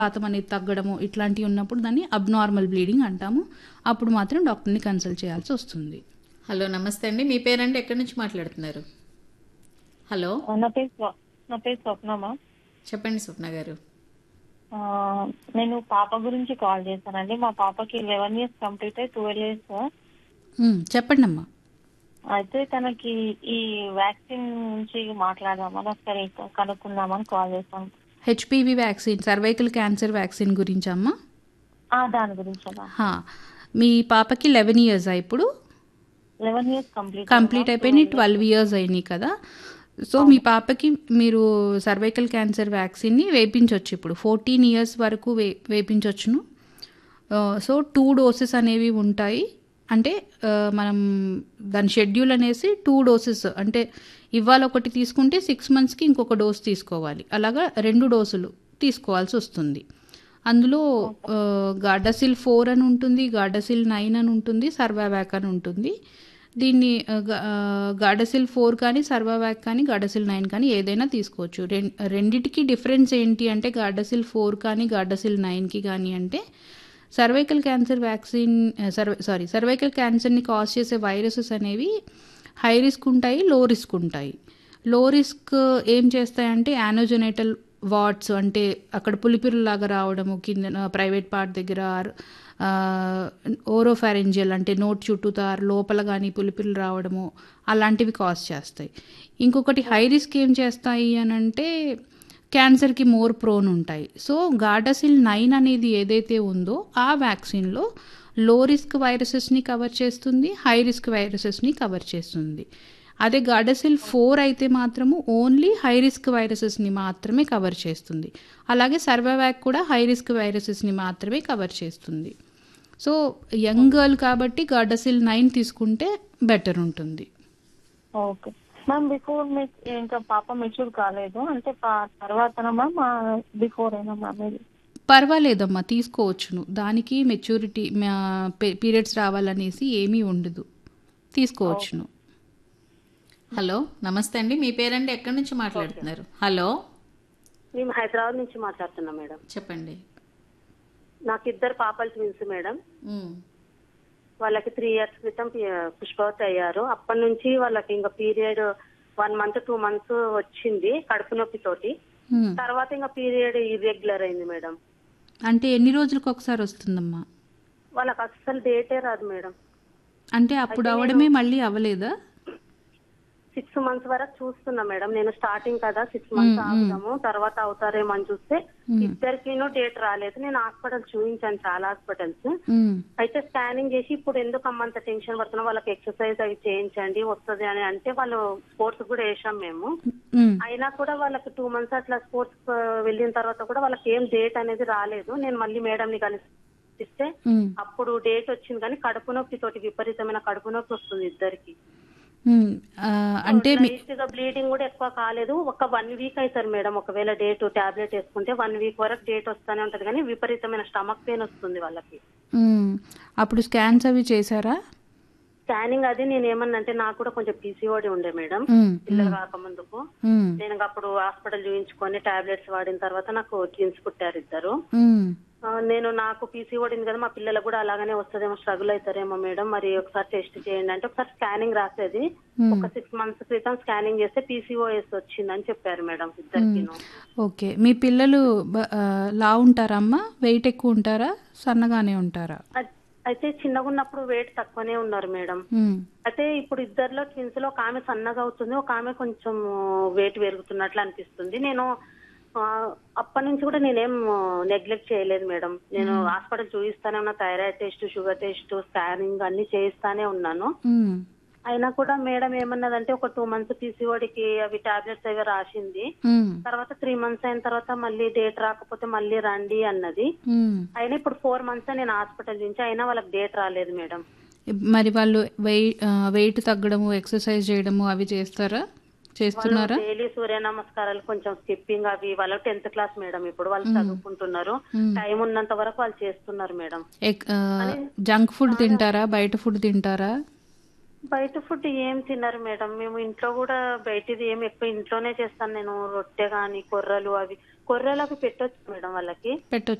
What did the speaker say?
శాతం అనేది తగ్గడము ఇట్లాంటివి ఉన్నప్పుడు దాన్ని అబ్నార్మల్ బ్లీడింగ్ అంటాము అప్పుడు మాత్రం డాక్టర్ని కన్సల్ట్ చేయాల్సి వస్తుంది హలో నమస్తే అండి మీ పేరండి ఎక్కడి నుంచి మాట్లాడుతున్నారు హలో నా పేరు స్వ- నా పేరు స్వప్నమా చెప్పండి స్వప్న గారు ఆ, నేను పాప గురించి కాల్ చేశానండి మా పాపకి లెవెన్ ఇయర్స్ కంప్లీట్ అయ్యి ట్వెల్వ్ ఇయర్స్ ఉమ్, చెప్పండి అమ్మా అయితే తనకి ఈ వ్యాక్సిన్ గురించి మాట్లాడదామని ఒకసారి కనుక్కుందామని కాల్ చేశాను HPV vaccine cervical cancer vaccine గురించి అమ్మా ఆ, దాని గురించి అలా హా, మీ పాపకి లెవెన్ ఇయర్స్ ఇప్పుడు లెవెన్ ఇయర్స్ కంప్లీట్ కంప్లీట్ అయిపోయినాయి ట్వెల్వ్ ఇయర్స్ అయినాయి కదా సో మీ పాపకి మీరు సర్వైకల్ క్యాన్సర్ వ్యాక్సిన్ని వేపించవచ్చు ఇప్పుడు ఫోర్టీన్ ఇయర్స్ వరకు వే వేపించవచ్చును ఆ, సో టూ డోసెస్ అనేవి ఉంటాయి అంటే ఆ, మనం దాని షెడ్యూల్ అనేసి టూ డోసెస్ అంటే ఇవాళ ఒకటి తీసుకుంటే సిక్స్ మంత్స్కి ఇంకొక డోస్ తీసుకోవాలి అలాగా రెండు డోసులు తీసుకోవాల్సి వస్తుంది అందులో ఆ, గార్డాసిల్ ఫోర్ అని ఉంటుంది గార్డాసిల్ నైన్ అని ఉంటుంది సర్వావ్యాక్ అని ఉంటుంది దీన్ని ఆ, గా- ఆ, గార్డాసిల్ ఫోర్ కానీ సర్వావ్యాక్ కానీ గార్డాసిల్ నైన్ కానీ ఏదైనా తీసుకోవచ్చు రెం రెండిటికి డిఫరెన్స్ ఏంటి అంటే గార్డాసిల్ ఫోర్ కానీ గార్డాసిల్ నైన్కి కానీ అంటే cervical cancer vaccine cervi sorry cervical క్యాన్సర్ని కాజ్ చేసే వైరసెస్ అనేవి హై రిస్క్ ఉంటాయి లో రిస్క్ ఉంటాయి లో రిస్క్ ఏం చేస్తాయంటే యానోజెనేటల్ వాట్స్ అంటే అక్కడ పులిపిరులాగా రావడము కింద ప్రైవేట్ పార్ట్ దగ్గర ఓరోఫారెంజియల్ అంటే నోట్ చుట్టూతా లోపల కానీ పులిపిరులు రావడము అలాంటివి కాజ్ చేస్తాయి ఇంకొకటి హై రిస్క్ ఏం చేస్తాయి అని అంటే క్యాన్సర్కి మోర్ ప్రోన్ ఉంటాయి సో గార్డాసిల్ నైన్ అనేది ఏదైతే ఉందో ఆ వ్యాక్సిన్లో లో రిస్క్ వైరసెస్ని కవర్ చేస్తుంది హై రిస్క్ వైరసెస్ని కవర్ చేస్తుంది అదే గార్డసిల్ ఫోర్ అయితే మాత్రము ఓన్లీ హై రిస్క్ వైరసెస్ని మాత్రమే కవర్ చేస్తుంది అలాగే సర్వైవాక్ కూడా హై రిస్క్ వైరసెస్ని మాత్రమే కవర్ చేస్తుంది సో యంగ్ గర్ల్ కాబట్టి గార్డసిల్ నైన్ తీసుకుంటే బెటర్ ఉంటుంది ఓకే మ్యామ్ బిఫోర్ ఇంకా పాప మెచ్యూర్ కాలేదు అంటే పా- తర్వాతనా మ్యామ్ బిఫోర్ అయినా మ్యామ్ ఇది పర్వాలేదమ్మా తీసుకోవచ్చును దానికి మెచ్యూరిటీ పీరియడ్స్ రావాలనేసి ఏమీ ఉండదు తీసుకోవచ్చును హలో నమస్తే అండి మీ పేరండి ఎక్కడి నుంచి మాట్లాడుతున్నారు హలో మేము హైదరాబాద్ నుంచి మాట్లాడుతున్నాం మేడం చెప్పండి నాకు ఇద్దరు పాపలు ట్విన్స్ మేడం ఉమ్, వాళ్ళకి త్రీ ఇయర్స్ క్రితం పి- పుష్పవతి అయ్యారు అప్పటి నుంచి వాళ్ళకి ఇంకా period one month two months వచ్చింది కడుపు నొప్పితోటి హ్మ్. తర్వాత ఇంకా పీరియడ్ ఇర్రెగ్యులర్ అయింది మేడం అంటే ఎన్ని రోజులకు ఒకసారి వస్తుందమ్మా వాళ్ళకి అస్సలు డేటే రాదు మేడం అంటే అప్పుడు అవడమే మళ్ళీ అవ్వలేదా సిక్స్ మంత్స్ వరకు చూస్తున్నా మేడం నేను స్టార్టింగ్ కదా సిక్స్ మంత్స్ ఆగుదాము తర్వాత అవుతారేమో అని చూస్తే ఇద్దరికినూ డేట్ రాలేదు నేను హాస్పిటల్ చూపించాను చాలా హాస్పిటల్స్ హ్మ్. అయితే స్కానింగ్ చేసి ఇప్పుడు ఎందుకు అమ్మంత టెన్షన్ పడుతున్నా వాళ్ళకి ఎక్సర్సైజ్ అవి చేయించండి వస్తుంది అని అంటే వాళ్ళు స్పోర్ట్స్ కూడా వేసాం మేము హ్మ్. అయినా కూడా వాళ్ళకి టూ మంత్స్ అట్లా స్పోర్ట్స్ వెళ్ళిన తర్వాత కూడా వాళ్ళకి ఏం డేట్ అనేది రాలేదు నేను మళ్ళీ మేడం ని కలిస్తే హ్మ్. అప్పుడు డేట్ వచ్చింది కానీ కడుపు నొప్పి తోటి విపరీతమైన కడుపు నొప్పి వస్తుంది ఇద్దరికి హ్మ్. ఆ, అంటే మీ- లైట్ గా బ్లీడింగ్ కూడా ఎక్కువ కాలేదు ఒక వన్ వీక్ అవుతారు మేడం ఒకవేళ డేట్ టాబ్లెట్ వేసుకుంటే వన్ వీక్ వరకు డేట్ వస్తానే ఉంటది కానీ విపరీతమైన స్టమక్ పెయిన్ వస్తుంది వాళ్ళకి హ్మ్. అప్పుడు స్కాన్స్ అవి చేశారా స్కానింగ్ అది నేను ఏమన్నంటే నాకు కూడా కొంచెం పీసీఓడి ఉండే మేడం హ్మ్. పిల్లలు కాకముందుకు హ్మ్. నేను ఇంక అప్పుడు హాస్పిటల్ చూపించుకొని టాబ్లెట్స్ వాడిన తర్వాత నాకు ట్విన్స్ పుట్టారు ఇద్దరు హ్మ్. ఆ, నేను నాకు పీసీఓడి ఉంది కదా మా పిల్లలకు కూడా అలాగనే వస్తుందేమో స్ట్రగుల్ అవుతారేమో మేడం మరి ఒకసారి టెస్ట్ చేయండి అంటే ఒకసారి స్కానింగ్ రాసేది Hmm. ఒక సిక్స్ మంత్స్ క్రితం స్కానింగ్ చేస్తే పీసీఓఎస్ వచ్చిందని చెప్పారు మేడం ఇద్దరికిను ఓకే మీ పిల్లలు బ- ఆ, లా ఉంటారా అమ్మా వెయిట్ ఎక్కువ ఉంటారా సన్నగానే ఉంటారా అ- అయితే చిన్నగా ఉన్నప్పుడు వెయిట్ తక్కువనే ఉన్నారు మేడం హ్మ్. అయితే ఇప్పుడు ఇద్దరిలో ట్విన్స్ లో ఒక ఆమె సన్నగా అవుతుంది ఒక ఆమె కొంచెం వెయిట్ పెరుగుతున్నట్లు అనిపిస్తుంది నేను ఆ, అప్పటి నుంచి కూడా నేనేం నెగ్లెక్ట్ చేయలేదు మేడం నేను హాస్పిటల్ చూపిస్తానే ఉన్నా thyroid test sugar test scanning అన్ని చేయిస్తానే ఉన్నాను హ్మ్. అయినా కూడా మేడం ఏమన్నదంటే ఒక టూ మంత్స్ పీసీఓడికి అవి టాబ్లెట్స్ అవి రాసింది హ్మ్. తర్వాత త్రీ మంత్స్ అయిన తర్వాత మళ్ళీ డేట్ రాకపోతే మళ్ళీ రండి అన్నది హ్మ్. అయినా ఇప్పుడు ఫోర్ మంత్స్ నేను హాస్పిటల్ నుంచి అయినా వాళ్ళకి డేట్ రాలేదు మేడం మరి వాళ్ళు వెయిట్ వెయిట్ తగ్గడము ఎక్సర్సైజ్ చేయడము అవి చేస్తారా చేస్తున్నారా డైలీ సూర్య నమస్కారాలు కొంచెం స్కిప్పింగ్ అవి వాళ్ళ టెన్త్ క్లాస్ మేడం ఇప్పుడు వాళ్ళు చదువుకుంటున్నారు టైం ఉన్నంత వరకు వాళ్ళు చేస్తున్నారు మేడం ఎక్- ఆ, జంక్ ఫుడ్ తింటారా బయట ఫుడ్ తింటారా బయట ఫుడ్ ఏం తినరు మేడం మేము ఇంట్లో కూడా బయటది ఏం ఎక్కువ ఇంట్లోనే చేస్తాను నేను రొట్టె గాని కొర్రలు అవి గొర్రెలకు పెట్టొచ్చు మేడం వాళ్ళకి పెట్టొచ్చు